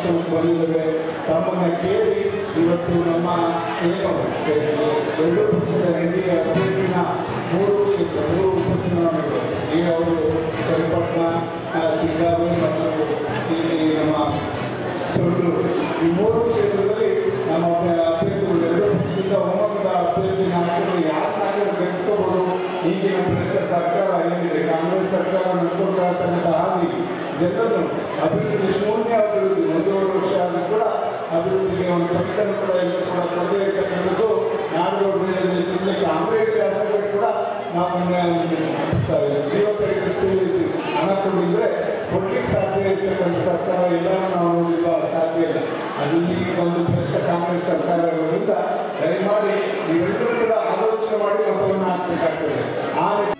ವಾಸ್ತವಕ್ಕೆ ಬಂದಿದ್ದೇವೆ ತಮ್ಮನ್ನ ಕೇಳಿ ಇವತ್ತು ನಮ್ಮ ಏನು ಎರಡು ಪಕ್ಷದ ಎನ್ಡಿಎ ಅಭ್ಯರ್ಥಿನ ಮೂರು ಕ್ಷೇತ್ರ ಮೂರು ಉಪಚುನಾವಣೆಗಳು ಈಗ ಅವರು ಚನ್ನಪಟ್ಟಣ ಸಿದ್ದಾಪುರ ಮತ್ತು ಇಲ್ಲಿ ನಮ್ಮ ಸೊರಟೂರು ಈ ಮೂರು ಕ್ಷೇತ್ರದಲ್ಲಿ ನಮ್ಮ ಅಭ್ಯರ್ಥಿಗಳು ಎರಡು ಪಕ್ಷದಿಂದ ಒಮ್ಮತದ ಅಭ್ಯರ್ಥಿ ನಾಯಕರು ಯಾರು ನಾಯಕರು ಗೆಲ್ಸ್ಕೋಬಹುದು ಈಗಿನ ಭ್ರಷ್ಟ ಸರ್ಕಾರ ಏನಿದೆ ಕಾಂಗ್ರೆಸ್ ಸರ್ಕಾರ ನಡ್ಕೊಂಡು ಇರ್ತಕ್ಕಂಥ ಹಾದಿ ಜನರನ್ನು ಅಭಿವೃದ್ಧಿ ಶೂನ್ಯ ಅಭಿವೃದ್ಧಿ ಒಂದೂವರೆ ವರ್ಷ ಆದರೂ ಕೂಡ ಅಭಿವೃದ್ಧಿಗೆ ಒಂದು ಪಕ್ಷನ ಕೂಡ ಎಲ್ಲ ಕೂಡ ಕೊಡದೇ ಇರ್ತಕ್ಕಂಥದ್ದು ನಾಡುಗಳು ಜಿಲ್ಲೆ ಕಾಂಗ್ರೆಸ್ ಶಾಸಕರು ಕೂಡ ನಾವು ಜೀವ ಕೈಗೊಳ್ಳಿ ಹಣ ಕೊಟ್ಟಿದ್ರೆ ಕೊಡ್ಲಿಕ್ಕೆ ಸಾಧ್ಯ ಇರ್ತಕ್ಕಂಥ ಸರ್ಕಾರ ಎಲ್ಲ ನಾವು ನೋಡಿಲ್ಲ ಸಾಧ್ಯ ಇಲ್ಲ ಅದು ಈಗ ಒಂದು ಭ್ರಷ್ಟ ಕಾಂಗ್ರೆಸ್ ಸರ್ಕಾರ ಇರೋದ್ರಿಂದ ದಯಮಾಡಿ ಇವೆಲ್ಲರೂ ಕೂಡ ಆಲೋಚನೆ ಮಾಡಿ ಮತವನ್ನು ಹಾಕಬೇಕಾಗ್ತದೆ ಆ